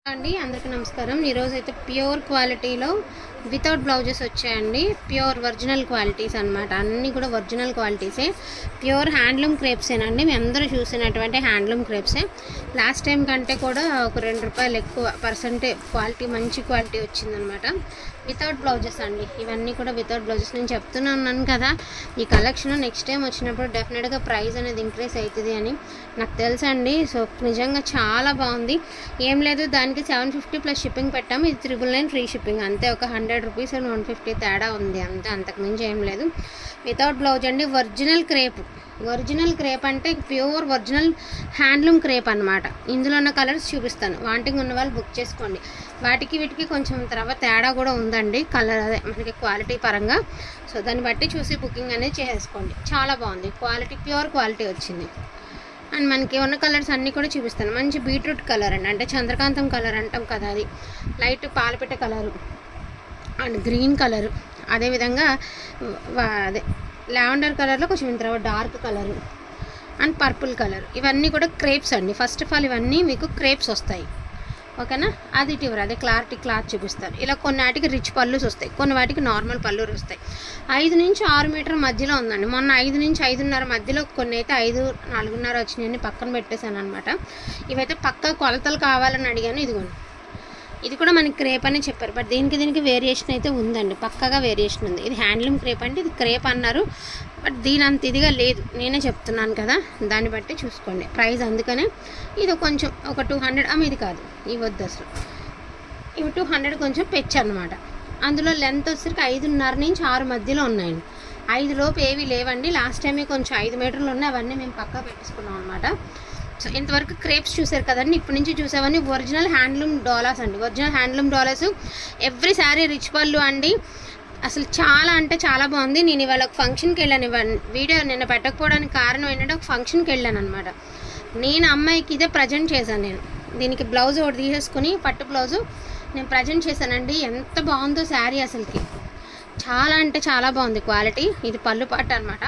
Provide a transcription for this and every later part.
అండి అందరికీ నమస్కారం ఈరోజు అయితే ప్యూర్ క్వాలిటీలో వితౌట్ బ్లౌజెస్ వచ్చాయండి ప్యూర్ ఒరిజినల్ క్వాలిటీస్ అన్నమాట అన్నీ కూడా ఒరిజినల్ క్వాలిటీసే ప్యూర్ హ్యాండ్లూమ్ క్రేప్సేనండి మీ అందరూ చూసినటువంటి హ్యాండ్లూమ్ క్రేప్సే లాస్ట్ టైం కంటే కూడా ఒక రెండు రూపాయలు ఎక్కువ పర్సెంటే క్వాలిటీ మంచి క్వాలిటీ వచ్చిందనమాట వితౌట్ బ్లౌజెస్ అండి ఇవన్నీ కూడా వితౌట్ బ్లౌజెస్ నేను చెప్తున్నాను కదా ఈ కలెక్షన్ నెక్స్ట్ టైం వచ్చినప్పుడు డెఫినెట్గా ప్రైస్ అనేది ఇంక్రీస్ అవుతుంది అని నాకు తెలుసండి సో నిజంగా చాలా బాగుంది ఏం లేదు దానికి సెవెన్ ఫిఫ్టీ ప్లస్ షిప్పింగ్ పెట్టాము ఇది త్రిబుల్ నైన్ ఫ్రీ షిప్పింగ్ అంతే ఒక hundred rupees and one fifty తేడా ఉంది అంతే అంతకుమించి ఏం లేదు వితౌట్ బ్లౌజ్ అండి ఒరిజినల్ క్రేప్ ఒరిజినల్ క్రేప్ అంటే ప్యూర్ ఒరిజినల్ హ్యాండ్లూమ్ క్రేప్ అనమాట ఇందులో ఉన్న కలర్స్ చూపిస్తాను వాంటింగ్ ఉన్న వాళ్ళు బుక్ చేసుకోండి వాటికి వీటికి కొంచెం తర్వాత తేడా కూడా ఉందండి కలర్ అదే మనకి క్వాలిటీ పరంగా సో దాన్ని బట్టి చూసి బుకింగ్ అనేది చేసుకోండి చాలా బాగుంది క్వాలిటీ ప్యూర్ క్వాలిటీ వచ్చింది అండ్ మనకి ఉన్న కలర్స్ అన్నీ కూడా చూపిస్తాను మంచి బీట్రూట్ కలర్ అండి అంటే చంద్రకాంతం కలర్ అంటాం కదా అది లైట్ పాలపిట్ట కలరు అండ్ గ్రీన్ కలరు అదేవిధంగా వా- అదే లావెండర్ కలర్లో కొంచెం ఇంత dark colour and purple colour ఇవన్నీ కూడా క్రేప్స్ అండి ఫస్ట్ ఆఫ్ ఆల్ ఇవన్నీ మీకు క్రేప్స్ వస్తాయి ఓకేనా అది ఇటీవర అదే క్లారిటీ క్లాత్ చూపిస్తారు ఇలా కొన్ని వాటికి రిచ్ పళ్ళుస్ వస్తాయి కొన్ని వాటికి నార్మల్ పళ్ళు వస్తాయి ఐదు నుంచి ఆరు మీటర్ మధ్యలో ఉందండి మొన్న ఐదు నుంచి ఐదున్నర మధ్యలో కొన్ని అయితే ఐదు నాలుగున్నర వచ్చినాయని పక్కన పెట్టేశాను అనమాట ఇవైతే పక్క కొలతలు కావాలని అడిగాను ఇదిగోండి ఇది కూడా మనకి క్రేప్ అని చెప్పారు బట్ దీనికి దీనికి వేరియేషన్ అయితే ఉందండి పక్కగా వేరియేషన్ ఉంది ఇది హ్యాండ్లూమ్ క్రేప్ అంటే ఇది క్రేప్ అన్నారు బట్ దీని అంత ఇదిగా లేదు నేనే చెప్తున్నాను కదా దాన్ని బట్టి చూసుకోండి ప్రైస్ అందుకనే ఇది కొంచెం ఒక టూ హండ్రెడ్ అమ్మ ఇది కాదు ఇవి వద్దు అసలు ఇవి టూ హండ్రెడ్ కొంచెం పెచ్చు అనమాట అందులో లెంత్ వచ్చేసరికి ఐదున్నర నుంచి ఆరు మధ్యలో ఉన్నాయండి ఐదు లోపు ఏవి లేవండి లాస్ట్ టైమే కొంచెం ఐదు మీటర్లు ఉన్నాయి అవన్నీ మేము పక్కా పెట్టేసుకున్నాం అనమాట సో ఇంతవరకు క్రేప్స్ చూసారు కదండి ఇప్పటి నుంచి చూసావని ఒరిజినల్ హ్యాండ్లూమ్ డాలర్స్ అండి original handloom dollars every sari rich పళ్ళు అండి అసలు చాలా అంటే చాలా బాగుంది నేను ఇవాళ ఒక ఫంక్షన్కి వెళ్ళాను ఇవాళ వీడియో నిన్న పెట్టకపోవడానికి కారణం ఏంటంటే ఒక ఫంక్షన్కి వెళ్ళాను అనమాట నేను అమ్మాయికి ఇదే ప్రజెంట్ చేశాను నేను దీనికి బ్లౌజ్ ఒకటి తీసేసుకుని పట్టు బ్లౌజు నేను ప్రజెంట్ చేశానండి ఎంత బాగుందో శారీ అసలుకి చాలా అంటే చాలా బాగుంది క్వాలిటీ ఇది పళ్ళు పాట అనమాట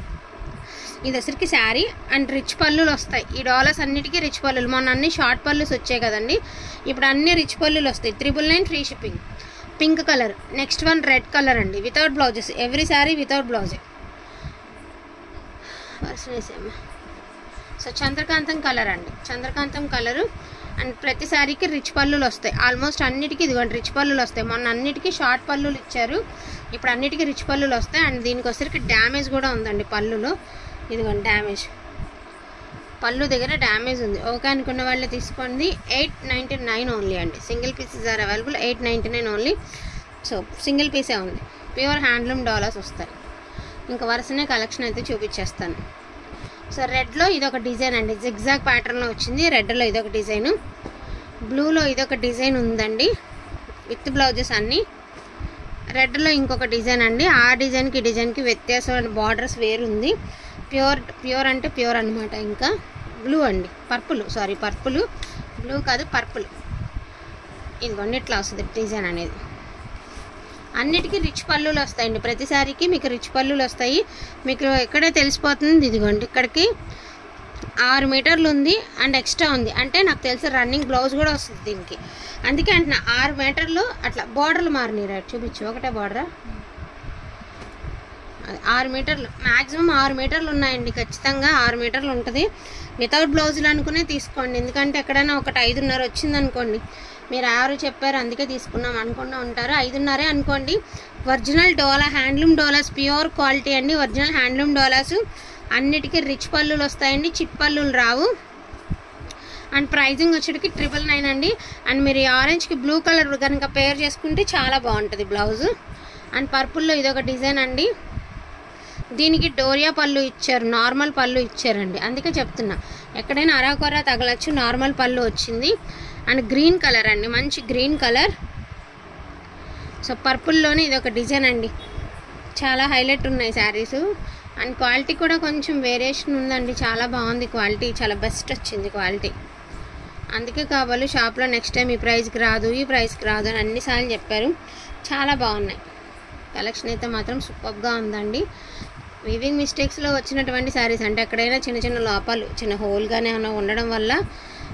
ఇది అసలుకి శారీ అండ్ రిచ్ పళ్ళులు వస్తాయి ఈ డాలర్స్ అన్నిటికీ రిచ్ పళ్ళులు మొన్న అన్ని షార్ట్ పళ్ళుస్ వచ్చాయి కదండి ఇప్పుడు అన్ని రిచ్ పళ్ళులు వస్తాయి triple nine free shipping pink colour next one red colour అండి without blouses every sari without బ్లౌజే వేసేమ్మా సో చంద్రకాంతం కలర్ అండి చంద్రకాంతం కలరు అండ్ ప్రతి శారీకి రిచ్ పళ్ళులు వస్తాయి ఆల్మోస్ట్ అన్నిటికీ ఇదిగోండి రిచ్ పళ్ళులు వస్తాయి మొన్న అన్నిటికీ షార్ట్ పళ్ళులు ఇచ్చారు ఇప్పుడు అన్నిటికీ రిచ్ పళ్ళులు వస్తాయి అండ్ దీనికి వచ్చరికి డ్యామేజ్ కూడా ఉందండి పళ్ళులో ఇదిగోండి డ్యామేజ్ పళ్ళు దగ్గర డ్యామేజ్ ఉంది ఓకే అనుకున్న వాళ్ళే తీసుకోండి ఎయిట్ నైంటీ నైన్ ఓన్లీ అండి single pieces are available eight ninety nine only so single పీసే ఉంది ప్యూర్ హ్యాండ్లూమ్ డాలర్స్ వస్తాయి ఇంకా వరుసనే కలెక్షన్ అయితే చూపించేస్తాను సో రెడ్లో ఇదొక డిజైన్ అండి జిగ్జాగ్ ప్యాటర్న్లో వచ్చింది రెడ్లో ఇదొక డిజైన్ బ్లూలో ఇదొక డిజైన్ ఉందండి విత్ బ్లౌజెస్ అన్నీ రెడ్లో ఇంకొక డిజైన్ అండి ఆ డిజైన్కి ఈ డిజైన్కి వ్యత్యాసం బార్డర్స్ వేరుంది ప్యూర్ ప్యూర్ అంటే ప్యూర్ అనమాట ఇంకా బ్లూ అండి పర్పుల్ సారీ పర్పుల్ బ్లూ కాదు పర్పుల్ ఇదిగోండి ఇట్లా వస్తుంది డిజైన్ అనేది అన్నిటికీ రిచ్ పళ్ళులు వస్తాయండి ప్రతిసారికి మీకు రిచ్ పళ్ళులు వస్తాయి మీకు ఎక్కడే తెలిసిపోతుంది ఇదిగోండి ఇక్కడికి ఆరు మీటర్లు ఉంది అండ్ ఎక్స్ట్రా ఉంది అంటే నాకు తెలిసి రన్నింగ్ బ్లౌజ్ కూడా వస్తుంది దీనికి అందుకే అంటున్నా ఆరు మీటర్లు అట్లా బార్డర్లు మారినాయి రైట్ చూపించు ఒకటే బార్డరా అది ఆరు మీటర్లు మ్యాక్సిమం ఆరు మీటర్లు ఉన్నాయండి ఖచ్చితంగా ఆరు మీటర్లు ఉంటుంది వితౌట్ బ్లౌజులు అనుకునే తీసుకోండి ఎందుకంటే ఎక్కడైనా ఒకటి ఐదున్నర వచ్చింది అనుకోండి మీరు ఆరు చెప్పారు అందుకే తీసుకున్నాం అనుకున్నా ఉంటారు ఐదున్నరే అనుకోండి original dola handloom dolas pure quality అండి ఒరిజినల్ హ్యాండ్లూమ్ డోలాస్ అన్నిటికీ రిచ్ పళ్ళులు వస్తాయండి చిట్ పళ్ళులు రావు అండ్ ప్రైజింగ్ వచ్చేటికి ట్రిపుల్ నైన్ అండి అండ్ మీరు ఈ ఆరెంజ్కి బ్లూ కలర్ కనుక పేర్ చేసుకుంటే చాలా బాగుంటుంది బ్లౌజ్ అండ్ పర్పుల్లో ఇదొక డిజైన్ అండి దీనికి డోరియా పళ్ళు ఇచ్చారు నార్మల్ పళ్ళు ఇచ్చారండి అందుకే చెప్తున్నా ఎక్కడైనా అరాకొర తగలచ్చు నార్మల్ పళ్ళు వచ్చింది అండ్ గ్రీన్ కలర్ అండి మంచి గ్రీన్ కలర్ సో పర్పుల్లోనే ఇది ఒక డిజైన్ అండి చాలా హైలైట్ ఉన్నాయి శారీస్ అండ్ క్వాలిటీ కూడా కొంచెం వేరియేషన్ ఉందండి చాలా బాగుంది క్వాలిటీ చాలా బెస్ట్ వచ్చింది క్వాలిటీ అందుకే కావాలి షాప్లో నెక్స్ట్ టైం ఈ ప్రైస్కి రాదు ఈ ప్రైస్కి రాదు అని అన్నిసార్లు చెప్పారు చాలా బాగున్నాయి కలెక్షన్ అయితే మాత్రం సూపర్గా ఉందండి వీవింగ్ మిస్టేక్స్లో వచ్చినటువంటి శారీస్ అంటే ఎక్కడైనా చిన్న చిన్న లోపాలు చిన్న హోల్గానే ఏమైనా ఉండడం వల్ల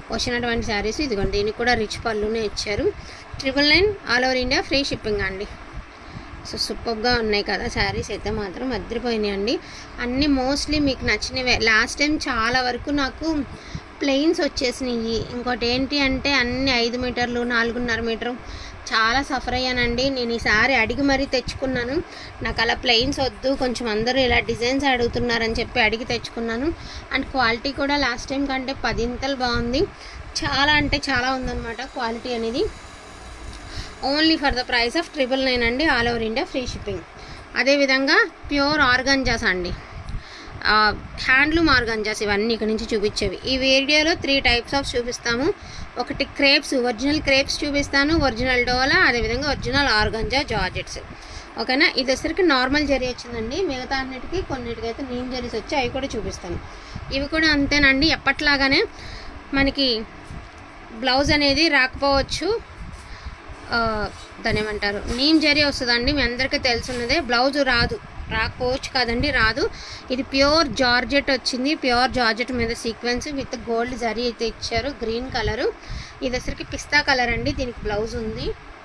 వచ్చినటువంటి శారీస్ ఇదిగోండి దీనికి కూడా రిచ్ పళ్ళునే ఇచ్చారు triple nine all over India free shipping అండి సో సూపర్గా ఉన్నాయి కదా శారీస్ అయితే మాత్రం అద్దరిపోయినాయి అండి అన్నీ మోస్ట్లీ మీకు నచ్చినవే లాస్ట్ టైం చాలా వరకు నాకు ప్లెయిన్స్ వచ్చేసినాయి ఇంకోటి ఏంటి అంటే అన్ని ఐదు మీటర్లు నాలుగున్నర మీటరు చాలా సఫర్ అయ్యానండి నేను ఈసారి అడిగి మరీ తెచ్చుకున్నాను నాకు అలా ప్లెయిన్స్ వద్దు కొంచెం అందరూ ఇలా డిజైన్స్ అడుగుతున్నారని చెప్పి అడిగి తెచ్చుకున్నాను అండ్ క్వాలిటీ కూడా లాస్ట్ టైం కంటే పదింతలు బాగుంది చాలా అంటే చాలా ఉందన్నమాట క్వాలిటీ అనేది only for the price of triple nine అండి all over India free shipping అదేవిధంగా ప్యూర్ ఆర్గంజాస్ అండి హ్యాండ్లూమ్ ఆర్గంజాస్ ఇవన్నీ ఇక్కడ నుంచి చూపించేవి ఈ వీడియోలో త్రీ టైప్స్ ఆఫ్ చూపిస్తాము ఒకటి క్రేప్స్ ఒరిజినల్ క్రేప్స్ చూపిస్తాను ఒరిజినల్ డోలా అదేవిధంగా ఒరిజినల్ ఆర్గంజా జార్జెట్స్ ఓకేనా ఇది వచ్చరికి నార్మల్ జరీ వచ్చిందండి మిగతా అన్నిటికీ కొన్నిటికైతే నీమ్ జరీస్ వచ్చి అవి కూడా చూపిస్తాను ఇవి కూడా అంతేనండి ఎప్పట్లాగానే మనకి బ్లౌజ్ అనేది రాకపోవచ్చు ఆ, దాన్ని ఏమంటారు నీమ్ జరీ వస్తుందండి మీ అందరికీ తెలుసున్నదే బ్లౌజ్ రాదు రాకపోవచ్చు కదండి రాదు ఇది ప్యూర్ జార్జెట్ వచ్చింది ప్యూర్ జార్జెట్ మీద సీక్వెన్స్ విత్ గోల్డ్ జరీ అయితే ఇచ్చారు గ్రీన్ కలరు ఇది వచ్చరికి పిస్తా కలర్ అండి దీనికి బ్లౌజ్ ఉంది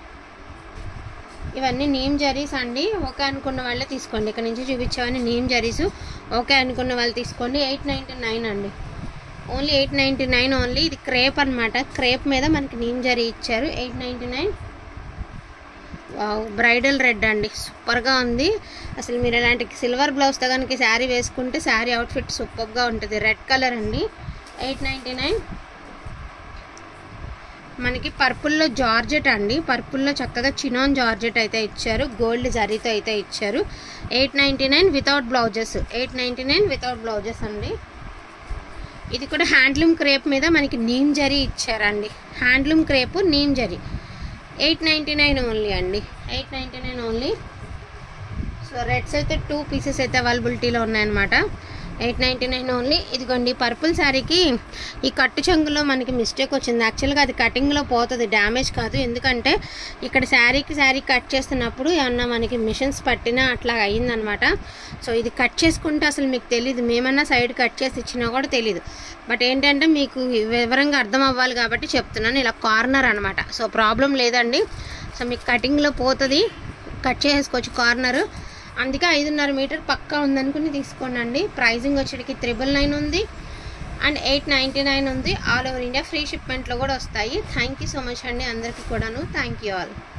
ఇవన్నీ నీమ్ జరీస్ అండి ఓకే అనుకున్న వాళ్ళే తీసుకోండి ఇక్కడ నుంచి చూపించేవన్నీ నీమ్ జరీస్ ఓకే అనుకున్న వాళ్ళు తీసుకోండి ఎయిట్ నైంటీ నైన్ అండి only eight ninety nine only ఇది క్రేప్ అనమాట క్రేప్ మీద మనకి నీమ్ జరీ ఇచ్చారు eight ninety nine wow bridal red అండి సూపర్గా ఉంది అసలు మీరు ఇలాంటి సిల్వర్ బ్లౌజ్తో కనుక శారీ వేసుకుంటే శారీ అవుట్ఫిట్ సూపర్గా ఉంటుంది రెడ్ కలర్ అండి ఎయిట్ నైంటీ నైన్ మనకి పర్పుల్లో జార్జెట్ అండి పర్పుల్లో చక్కగా చినాన్ జార్జెట్ అయితే ఇచ్చారు గోల్డ్ జరీతో అయితే ఇచ్చారు eight ninety nine without blouses eight ninety nine without blouses అండి ఇది కూడా హ్యాండ్లూమ్ క్రేప్ మీద మనకి నీమ్ జరీ ఇచ్చారండి handloom crepe neem zari eight ninety nine only అండి eight ninety nine only so reds అయితే టూ పీసెస్ అయితే అవైలబిలిటీలో ఉన్నాయన్నమాట ఎయిట్ నైంటీ నైన్ ఓన్లీ ఇదిగోండి పర్పుల్ శారీకి ఈ కట్టు చెంగులో మనకి మిస్టేక్ వచ్చింది యాక్చువల్గా అది కటింగ్లో పోతుంది డ్యామేజ్ కాదు ఎందుకంటే ఇక్కడ శారీకి శారీ కట్ చేస్తున్నప్పుడు ఏమన్నా మనకి మిషన్స్ పట్టినా అట్లా అయ్యిందనమాట సో ఇది కట్ చేసుకుంటే అసలు మీకు తెలియదు మేమన్నా సైడ్ కట్ చేసి ఇచ్చినా కూడా తెలియదు బట్ ఏంటంటే మీకు వివరంగా అర్థం అవ్వాలి కాబట్టి చెప్తున్నాను ఇలా కార్నర్ అనమాట సో ప్రాబ్లం లేదండి సో మీకు కటింగ్లో పోతుంది కట్ చేసుకోవచ్చు కార్నర్ అందుకే ఐదున్నర మీటర్ పక్కా ఉందనుకుని తీసుకోండి ప్రైజింగ్ వచ్చేటికి త్రిబుల్ నైన్ ఉంది అండ్ ఎయిట్ నైంటీ నైన్ ఉంది ఆల్ ఓవర్ ఇండియా ఫ్రీ షిప్మెంట్లో కూడా వస్తాయి థ్యాంక్ యూ సో మచ్ అండి అందరికీ కూడాను థ్యాంక్ యూ ఆల్